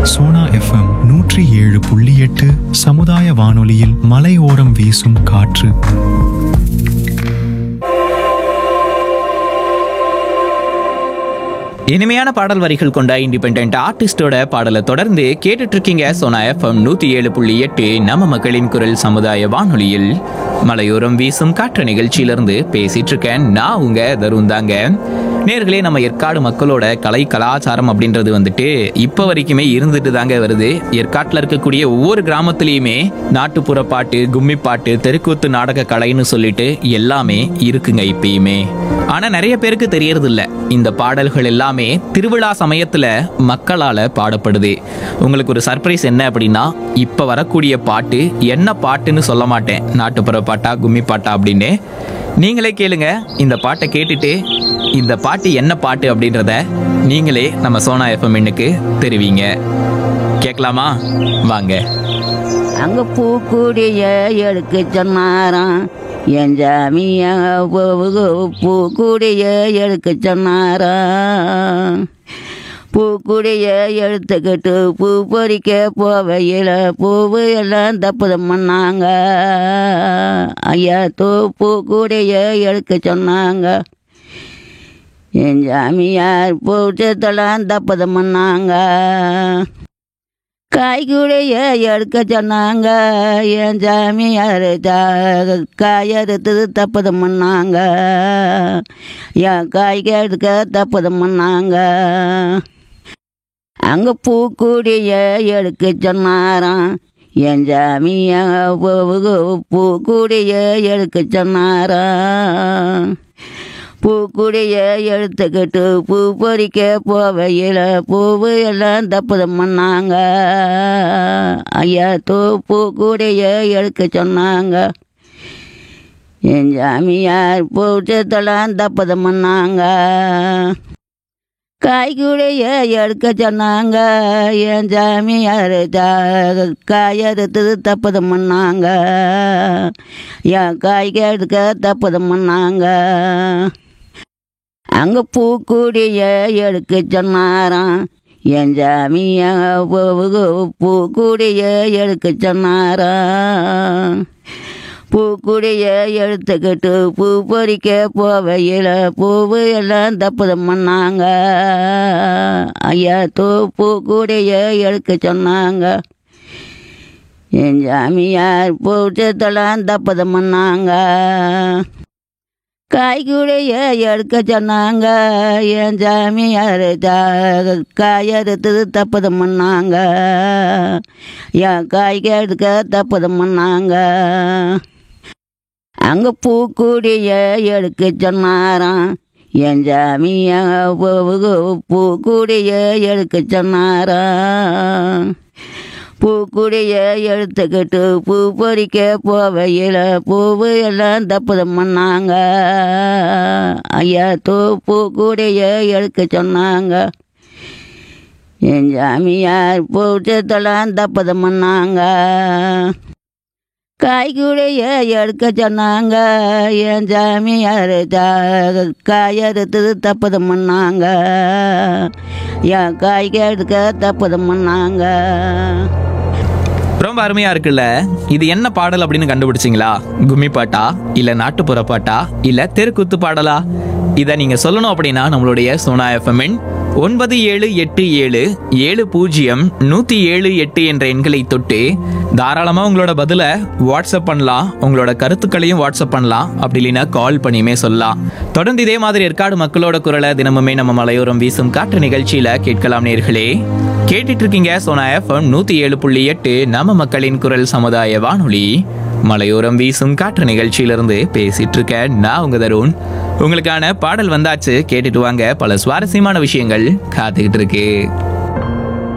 Sona FM நூற்றி ஏழு புள்ளி எட்டு சமுதாய வானொலியில் மலையோரம் வீசும் காற்று இனிமையான பாடல் வரிகள் கொண்ட இண்டிபெண்ட் ஆர்டிஸ்டோட பாடலை தொடர்ந்து கேட்டுட்டு இருக்கீங்க சோனா எஃப்எம் நூத்தி ஏழு புள்ளி எட்டு நம்ம மக்களின் குரல் சமுதாய வானொலியில் மலையோரம் வீசும் காற்று நிகழ்ச்சியிலிருந்து பேசிட்டு இருக்கேன் நான் உங்க தருண் தாங்க நேர்களே நம்ம ஏற்காடு மக்களோட கலை கலாச்சாரம் அப்படின்றது வந்துட்டு இப்போ வரைக்குமே இருந்துட்டு தாங்க வருது ஏற்காட்டில் இருக்கக்கூடிய ஒவ்வொரு கிராமத்துலேயுமே நாட்டுப்புற பாட்டு கும்மி பாட்டு தெருக்கூத்து நாடக கலைன்னு சொல்லிட்டு எல்லாமே இருக்குங்க இப்பயுமே ஆனா நிறைய பேருக்கு தெரியறது இல்ல இந்த பாடல்கள் எல்லாமே திருவிழா சமயத்துல மக்களால பாடப்படுது உங்களுக்கு ஒரு சர்ப்ரைஸ் என்ன அப்படின்னா இப்ப வரக்கூடிய பாட்டு என்ன பாட்டுன்னு சொல்ல மாட்டேன் நாட்டுப்புற பாட்டா கும்மி பாட்டா அப்படின்னு நீங்களே கேளுங்க இந்த பாட்டை கேட்டுட்டு இந்த பாட்டு என்ன பாட்டு அப்படின்றத நீங்களே நம்ம சோனா எஃப்எம் எண்ணுக்கு தெரிவிங்க கேட்கலாமா வாங்க அங்க பூக்குடிய எடுக்க சொன்னாராம் என் ஜாமிய பூக்குடிய எடுக்க சொன்னாராம் பூக்குடிய எடுத்துக்கிட்டு பூ பறிக்க போவையில் பூவு எல்லாம் தப்புதம் பண்ணாங்க ஐயா தூ பூக்குடிய எடுக்க சொன்னாங்க என் ஜாமியார் பூச்சத்தெல்லாம் தப்புதம் பண்ணாங்க காய்கூடைய எடுக்க சொன்னாங்க என் ஜாமியார் காயறுத்தது தப்புதம் பண்ணாங்க என் காய்க்கு எடுக்க தப்புதம் பண்ணாங்க அங்கே பூக்கூடிய எடுக்க சொன்னாராம் என் ஜாமிய பூக்கூடிய எடுக்க சொன்னாராம் பூக்குடைய எடுத்துக்கிட்டு பூ பறிக்க போவையில் பூவு எல்லாம் தப்புதம் பண்ணாங்க ஐயா தூ பூக்குடைய எடுக்க சொன்னாங்க என் ஜாமியார் பூச்சத்தெல்லாம் தப்புதம் பண்ணாங்க காய்கூடைய எடுக்க சொன்னாங்க என் ஜாமியார் காயறுத்தது தப்புதம் பண்ணாங்க என் காய்க்கு எடுக்க தப்புதம் பண்ணாங்க அங்கே பூக்குடிய எடுக்க சொன்னாராம் என் ஜாமிய பூக்குடிய எடுக்க சொன்னாராம் பூக்குடிய எடுத்துக்கிட்டு பூ பறிக்க போவையில் பூவு எல்லாம் தப்புதம் பண்ணாங்க ஐயா தூ பூக்குடிய எடுக்க சொன்னாங்க என் ஜாமியார் பூச்சத்தெல்லாம் தப்புதம் பண்ணாங்க காய்கூடைய எடுக்க சொன்னாங்க என் ஜாமியார் காயறுத்தது தப்புதம் பண்ணாங்க என் காய்க்கு எடுக்க தப்புதம் பண்ணாங்க அங்கே பூக்குடிய எடுக்க சொன்னாராம் என் ஜாமிய பூக்குடிய எடுக்க சொன்னாராம் பூக்குடிய எடுத்துக்கிட்டு பூ பறிக்க போவையில் பூவு எல்லாம் தப்புதம் பண்ணாங்க ஐயா தூ பூக்குடிய எடுக்க சொன்னாங்க என் ஜாமியார் பூச்சத்தெல்லாம் தப்புதம் பண்ணாங்க காய்கூடைய எடுக்க சொன்னாங்க என் ஜாமியார் காயறுத்தது தப்புதம் பண்ணாங்க என் காய்க்கு எடுக்க தப்புதம் பண்ணாங்க ரொம்ப அருமையா இருக்குல்ல இது என்ன பாடல் அப்படின்னு கண்டுபிடிச்சிங்களா கும்மி பாட்டா இல்ல நாட்டுப்புற பாட்டா இல்ல தெருக்கூத்து பாடலா இதை நீங்க சொல்லணும் அப்படின்னா நம்மளுடைய சோனா எஃப்எம்என் ஒன்பது ஏழு எட்டு ஏழு ஏழு பூஜ்ஜியம் நூத்தி ஏழு எட்டு என்ற எண்களை தொட்டு தாராளமா உங்களோட பதில வாட்ஸ்அப் பண்ணலாம் உங்களோட கருத்துக்களையும் வாட்ஸ்அப் பண்ணலாம் அப்படி இல்லைன்னா கால் பண்ணியுமே சொல்லலாம் தொடர்ந்து இதே மாதிரி ஏற்காடு மக்களோட குரலை தினமுமே நம்ம மலையோரம் வீசும் காற்று நிகழ்ச்சியில கேட்கலாம் நேர்களே கேட்டுட்டு இருக்கீங்க சோனா எஃப்எம் நூத்தி ஏழு புள்ளி எட்டு நம்ம மக்களின் குரல் சமுதாய வானொலி மலையோரம் வீசும் காற்று நிகழ்ச்சியிலிருந்து பேசிட்டு இருக்கேன் நான் உங்க தருண் உங்களுக்கான பாடல் வந்தாச்சு கேட்டுட்டு வாங்க பல சுவாரஸ்யமான விஷயங்கள் காத்துக்கிட்டு இருக்கு